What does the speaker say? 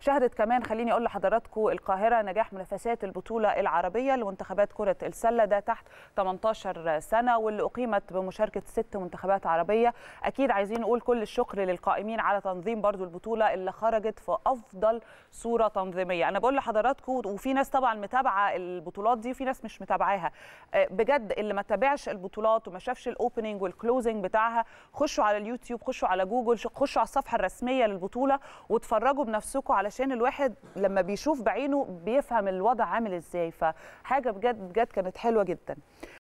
شهدت كمان خليني اقول لحضراتكم القاهره نجاح منافسات البطوله العربيه لمنتخبات كره السله ده تحت 18 سنه واللي اقيمت بمشاركه ست منتخبات عربيه اكيد عايزين نقول كل الشكر للقائمين على تنظيم برضو البطوله اللي خرجت في افضل صوره تنظيميه انا بقول لحضراتكم وفي ناس طبعا متابعه البطولات دي وفي ناس مش متابعاها بجد اللي ما تابعش البطولات وما شافش الاوبننج والكلوزنج بتاعها خشوا على اليوتيوب خشوا على جوجل خشوا على الصفحه الرسميه للبطوله واتفرجوا بنفسكم علشان الواحد لما بيشوف بعينه بيفهم الوضع عامل ازاي فحاجه بجد بجد كانت حلوه جدا